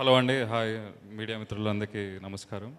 hello అండి hi media మిత్రులందరికీ నమస్కారం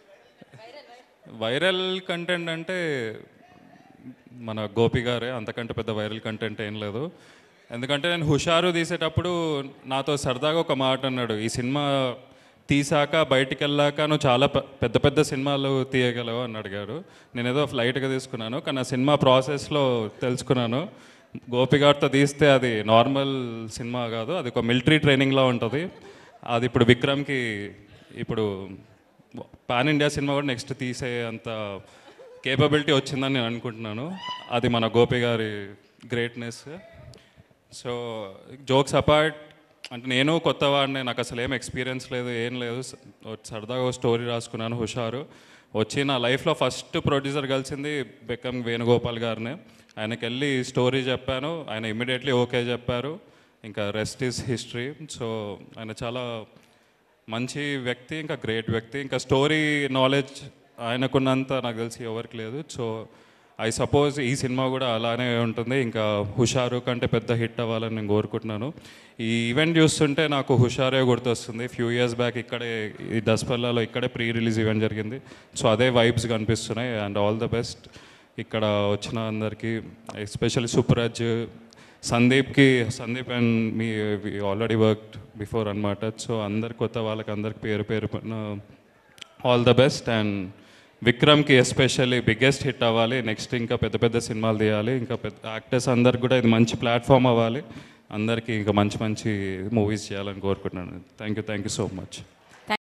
వైరల్ కంటెంట్ అంటే మన గోపి గారే అంతకంటే పెద్ద వైరల్ కంటెంట్ ఏం లేదు ఎందుకంటే నేను హుషారు తీసేటప్పుడు నాతో సరదాగా ఒక మాట అన్నాడు ఈ సినిమా తీసాక బయటికి వెళ్ళాక నువ్వు చాలా పె- పెద్ద పెద్ద సినిమాలు తీయగలవు అని అడిగాడు నేను ఏదో ఫ్లైట్గా తీసుకున్నాను కానీ ఆ సినిమా ప్రాసెస్లో తెలుసుకున్నాను గోపి గారితో తీస్తే అది నార్మల్ సినిమా కాదు అది ఒక మిలిటరీ ట్రైనింగ్లో ఉంటుంది అది ఇప్పుడు విక్రమ్కి ఇప్పుడు పాన్ ఇండియా సినిమా కూడా నెక్స్ట్ తీసే అంత కేపబిలిటీ వచ్చిందని నేను అనుకుంటున్నాను అది మన గోపి గారి గ్రేట్నెస్ సో జోక్స్ అపార్ట్ అంటే నేను కొత్త వాడిని నాకు అసలు ఏం ఎక్స్పీరియన్స్ లేదు ఏం లేదు స- సరదాగా స్టోరీ రాసుకున్నాను హుషారు వచ్చి నా లైఫ్లో ఫస్ట్ ప్రొడ్యూసర్ కలిసింది బెక్కం వేణుగోపాల్ గారిని ఆయనకి వెళ్ళి స్టోరీ చెప్పాను ఆయన ఇమ్మీడియట్లీ ఓకే చెప్పారు ఇంకా రెస్ట్ ఈస్ హిస్టరీ సో ఆయన చాలా మంచి వ్యక్తి ఇంకా గ్రేట్ వ్యక్తి ఇంకా స్టోరీ నాలెడ్జ్ ఆయనకున్నంత నాకు తెలిసి ఎవరికి లేదు సో ఐ సపోజ్ ఈ సినిమా కూడా అలానే ఉంటుంది ఇంకా హుషారు కంటే పెద్ద హిట్ అవ్వాలని నేను కోరుకుంటున్నాను ఈ ఈవెంట్ చూస్తుంటే నాకు హుషారే గుర్తొస్తుంది ఫ్యూ ఇయర్స్ బ్యాక్ ఇక్కడే ఈ దసపల్లాలో ఇక్కడే ప్రీ రిలీజ్ ఈవెంట్ జరిగింది సో అదే వైబ్స్ కనిపిస్తున్నాయి అండ్ ఆల్ ద బెస్ట్ ఇక్కడ వచ్చిన అందరికీ ఎస్పెషల్లీ సుప్రాజ్ సందీప్కి సందీప్ అండ్ మీ ఆల్రెడీ వర్క్ బిఫోర్ అనమాట సో అందరి కొత్త వాళ్ళకి అందరికి పేరు పేరు ఆల్ ద బెస్ట్ అండ్ విక్రమ్కి ఎస్పెషల్లీ బిగ్గెస్ట్ హిట్ అవ్వాలి నెక్స్ట్ ఇంకా పెద్ద పెద్ద సినిమాలు తీయాలి ఇంకా పెద్ద యాక్టర్స్ అందరికి కూడా ఇది మంచి ప్లాట్ఫామ్ అవ్వాలి అందరికీ ఇంకా మంచి మంచి మూవీస్ చేయాలని కోరుకుంటున్నాను thank you thank you so much